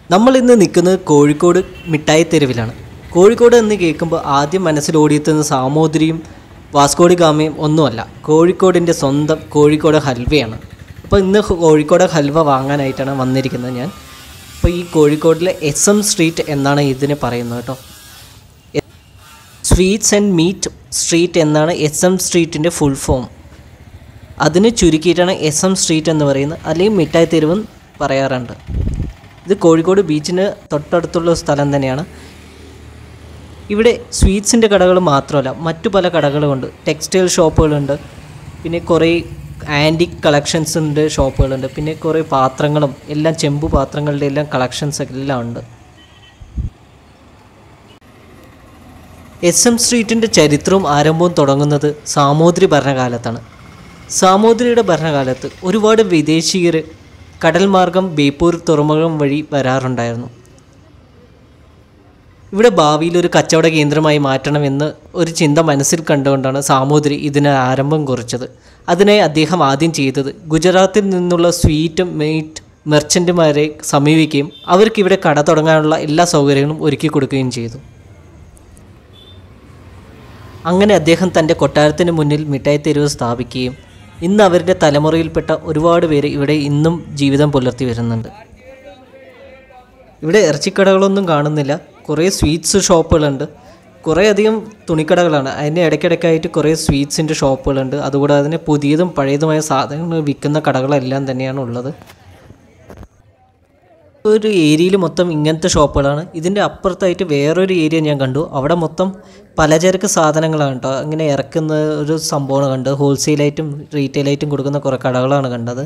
നമ്മൾ ഇന്ന് നിൽക്കുന്നത് കോഴിക്കോട് മിഠായി തെരുവിലാണ് കോഴിക്കോട് എന്ന് കേൾക്കുമ്പോൾ ആദ്യം മനസ്സിൽ ഓടിയെത്തുന്ന സാമൂതിരിയും വാസ്കോടി ഗാമയും ഒന്നുമല്ല കോഴിക്കോടിൻ്റെ സ്വന്തം കോഴിക്കോട് ഹൽവയാണ് അപ്പോൾ ഇന്ന് കോഴിക്കോട് ഹൽവ വാങ്ങാനായിട്ടാണ് വന്നിരിക്കുന്നത് ഞാൻ അപ്പോൾ ഈ കോഴിക്കോടിലെ എസ് എം സ്ട്രീറ്റ് എന്നാണ് ഇതിനെ പറയുന്നത് കേട്ടോ സ്വീറ്റ്സ് ആൻഡ് മീറ്റ് സ്ട്രീറ്റ് എന്നാണ് എസ് എം സ്ട്രീറ്റിൻ്റെ ഫുൾ ഫോം അതിന് ചുരുക്കിയിട്ടാണ് എസ് എം സ്ട്രീറ്റ് എന്ന് പറയുന്നത് അല്ലെങ്കിൽ മിഠായി തെരുവും പറയാറുണ്ട് ഇത് കോഴിക്കോട് ബീച്ചിന് തൊട്ടടുത്തുള്ള ഒരു സ്ഥലം തന്നെയാണ് ഇവിടെ സ്വീറ്റ്സിൻ്റെ കടകൾ മാത്രമല്ല മറ്റു പല കടകളുമുണ്ട് ടെക്സ്റ്റൈൽ ഷോപ്പുകളുണ്ട് പിന്നെ കുറേ ആൻറ്റിക് കളക്ഷൻസിൻ്റെ ഷോപ്പുകളുണ്ട് പിന്നെ കുറേ പാത്രങ്ങളും എല്ലാം ചെമ്പു പാത്രങ്ങളുടെ എല്ലാം കളക്ഷൻസ് എല്ലാം ഉണ്ട് എസ് എം സ്ട്രീറ്റിൻ്റെ ചരിത്രവും ആരംഭവും തുടങ്ങുന്നത് സാമൂതിരി ഭരണകാലത്താണ് സാമൂതിരിയുടെ ഭരണകാലത്ത് ഒരുപാട് വിദേശീയർ കടൽ മാർഗം ബേപ്പൂർ തുറമുഖം വഴി വരാറുണ്ടായിരുന്നു ഇവിടെ ഭാവിയിൽ ഒരു കച്ചവട കേന്ദ്രമായി മാറ്റണമെന്ന് ഒരു ചിന്ത മനസ്സിൽ കണ്ടുകൊണ്ടാണ് സാമൂതിരി ഇതിന് ആരംഭം കുറിച്ചത് അതിനായി അദ്ദേഹം ആദ്യം ചെയ്തത് ഗുജറാത്തിൽ നിന്നുള്ള സ്വീറ്റ് മീറ്റ് മെർച്ചൻറ്റുമാരെ സമീപിക്കുകയും അവർക്ക് ഇവിടെ കട തുടങ്ങാനുള്ള എല്ലാ സൗകര്യങ്ങളും ഒരുക്കി കൊടുക്കുകയും ചെയ്തു അങ്ങനെ അദ്ദേഹം തൻ്റെ കൊട്ടാരത്തിന് മുന്നിൽ മിഠായി തെരുവ് സ്ഥാപിക്കുകയും ഇന്ന് അവരുടെ തലമുറയിൽപ്പെട്ട ഒരുപാട് പേര് ഇവിടെ ഇന്നും ജീവിതം പുലർത്തി വരുന്നുണ്ട് ഇവിടെ ഇറച്ചിക്കടകളൊന്നും കാണുന്നില്ല കുറേ സ്വീറ്റ്സ് ഷോപ്പുകളുണ്ട് കുറേ അധികം തുണിക്കടകളാണ് അതിൻ്റെ ഇടയ്ക്കിടയ്ക്കായിട്ട് കുറേ സ്വീറ്റ്സിൻ്റെ ഷോപ്പുകളുണ്ട് അതുകൂടാതെ തന്നെ പുതിയതും പഴയതുമായ സാധനങ്ങൾ വിൽക്കുന്ന കടകളെല്ലാം തന്നെയാണ് ഉള്ളത് ഒരു ഏരിയയിൽ മൊത്തം ഇങ്ങനത്തെ ഷോപ്പുകളാണ് ഇതിൻ്റെ അപ്പുറത്തായിട്ട് വേറൊരു ഏരിയ ഞാൻ കണ്ടു അവിടെ മൊത്തം പലചരക്ക് സാധനങ്ങളാണ് കേട്ടോ അങ്ങനെ ഇറക്കുന്ന ഒരു സംഭവമാണ് കണ്ടത് ഹോൾസെയിലായിട്ടും റീറ്റെയിലായിട്ടും കൊടുക്കുന്ന കുറേ കടകളാണ് കണ്ടത്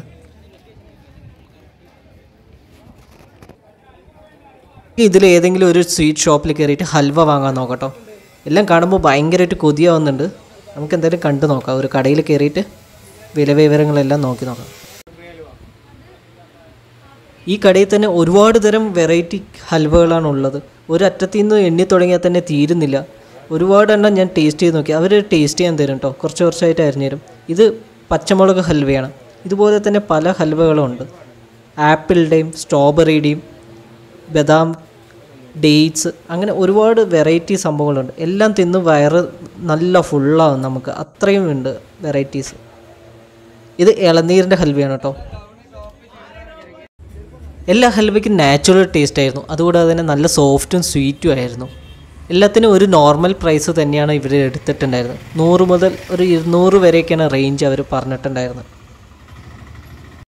ഇതിൽ ഏതെങ്കിലും ഒരു സ്വീറ്റ് ഷോപ്പിൽ കയറിയിട്ട് ഹൽവ വാങ്ങാൻ നോക്കട്ടോ എല്ലാം കാണുമ്പോൾ ഭയങ്കരമായിട്ട് കൊതിയാവുന്നുണ്ട് നമുക്ക് എന്തായാലും കണ്ടു നോക്കാം ഒരു കടയിൽ കയറിയിട്ട് വില വിവരങ്ങളെല്ലാം നോക്കി നോക്കാം ഈ കടയിൽ തന്നെ ഒരുപാട് തരം വെറൈറ്റി ഹൽവകളാണ് ഉള്ളത് ഒരറ്റത്തിൽ നിന്ന് എണ്ണി തുടങ്ങിയാൽ തന്നെ തീരുന്നില്ല ഒരുപാട് എണ്ണം ഞാൻ ടേസ്റ്റ് ചെയ്ത് നോക്കി അവർ ടേസ്റ്റ് ചെയ്യാൻ തരും കേട്ടോ കുറച്ച് കുറച്ചായിട്ട് അരിഞ്ഞു തരും ഇത് പച്ചമുളക് ഹൽവയാണ് ഇതുപോലെ തന്നെ പല ഹൽവകളും ഉണ്ട് ആപ്പിളിൻ്റെയും സ്ട്രോബെറിയുടെയും ബദാം ഡേറ്റ്സ് അങ്ങനെ ഒരുപാട് വെറൈറ്റി സംഭവങ്ങളുണ്ട് എല്ലാം തിന്ന് വയറ് നല്ല ഫുള്ളാവും നമുക്ക് അത്രയും ഉണ്ട് വെറൈറ്റീസ് ഇത് ഇളനീരിൻ്റെ ഹൽവയാണ് കേട്ടോ എല്ലാ ഹൽവയ്ക്കും നാച്ചുറൽ ടേസ്റ്റ് ആയിരുന്നു അതുകൂടാതെ തന്നെ നല്ല സോഫ്റ്റും സ്വീറ്റും ആയിരുന്നു എല്ലാത്തിനും ഒരു നോർമൽ പ്രൈസ് തന്നെയാണ് ഇവർ എടുത്തിട്ടുണ്ടായിരുന്നത് നൂറ് മുതൽ ഒരു ഇരുന്നൂറ് വരെയൊക്കെയാണ് റേഞ്ച് അവർ പറഞ്ഞിട്ടുണ്ടായിരുന്നത്